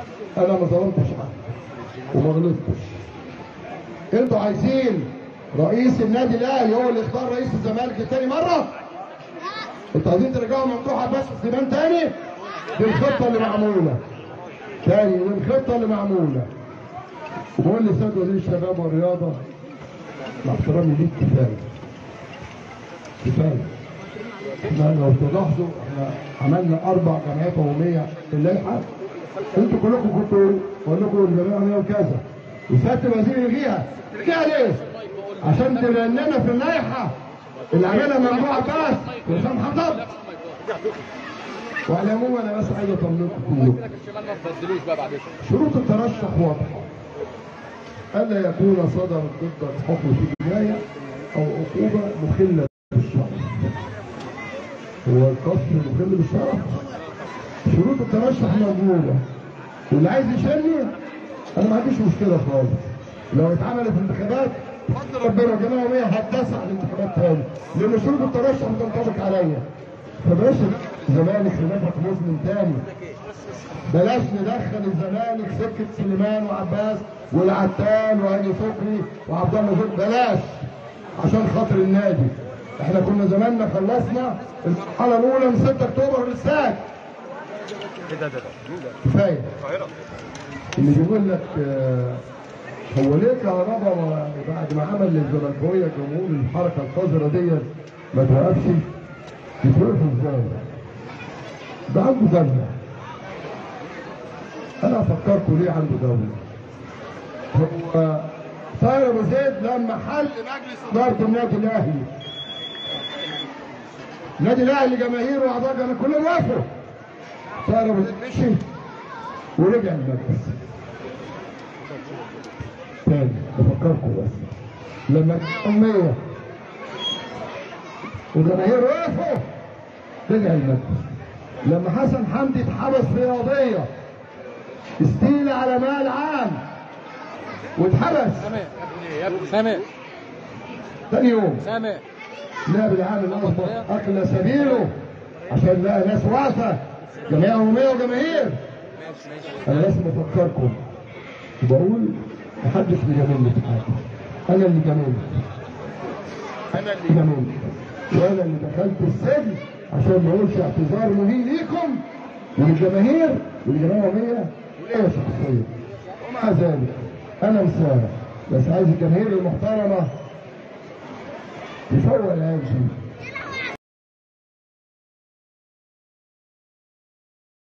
انا ما ظلمتش حد وما غلطتش انتوا عايزين رئيس النادي الاهلي هو اللي يختار رئيس الزمالك تاني مره انتوا عايزين ترجعوا ممدوح عباس سليمان تاني دي الخطه اللي معموله تاني دي الخطه اللي معموله وبقول لسيد وزير الشباب والرياضه مع احترامي ليك كفايه كفايه احنا لو تلاحظوا احنا عملنا اربع جمعيات عموميه في اللائحه انتوا كلكم كنتوا بقول لكم الجمعيه العموميه وكذا وسياده الوزير يلغيها يلغيها ليه؟ عشان تبننا في اللائحه اللي عملها ممنوع عباس وسام حضر وعلى العموم انا بس عايز اطمنكم كلكم الشمال ما تبدلوش بقى بعد كده شروط الترشح واضحة ألا يكون صدر ضدك حكم في جناية أو عقوبة مخلة بالشرع هو القصد مخل بالشرع شروط الترشح موجودة واللي عايز يشني أنا ما عنديش مشكلة خالص لو اتعملت انتخابات فضل ربنا جماعة مية هتدسع الانتخابات تاني لأن شروط الترشح بتنطبق عليا فبلاش الزمالك خلافك مظلم تاني بلاش ندخل الزمالك سكه سليمان وعباس والعتال وهاني فكري وعبد الله زيد بلاش عشان خاطر النادي احنا كنا زماننا خلصنا المرحله الاولى من 6 اكتوبر للساك كفايه اللي بيقول لك آه، هو ليه كهربا بعد ما عمل للزملكاويه جمهور الحركه القذره دي ما توقفش يتوقف ازاي؟ ده عنده دم انا افكركم ليه عنده دولة هو طاهر ابو زيد لما حل مجلس اداره النادي الاهلي النادي الاهلي جماهيره واعضاء جماهير كلهم وافقوا طاهر ابو زيد مشي ورجع المجلس تاني بفكركم بس لما أمية وجماهير وقفوا رجع المجلس لما حسن حمدي اتحبس في قضيه استيل على مال عام واتحبس سامع يا ابني سامع ثاني يوم سامع نائب العام الاصبح اكل سبيله عشان لقى ناس واقفه جمعيه عموميه وجماهير انا لازم افكركم وبقول محدش بيجاملني في حاجه انا اللي جاملني انا اللي جاملني وانا اللي دخلت السجن عشان ما اقولش اعتذار مهين ليكم وللجماهير وللجمعيه العموميه وليا شخصيا ومع ذلك انا مسامح بس عايز الجماهير المحترمه يفوق العيال دي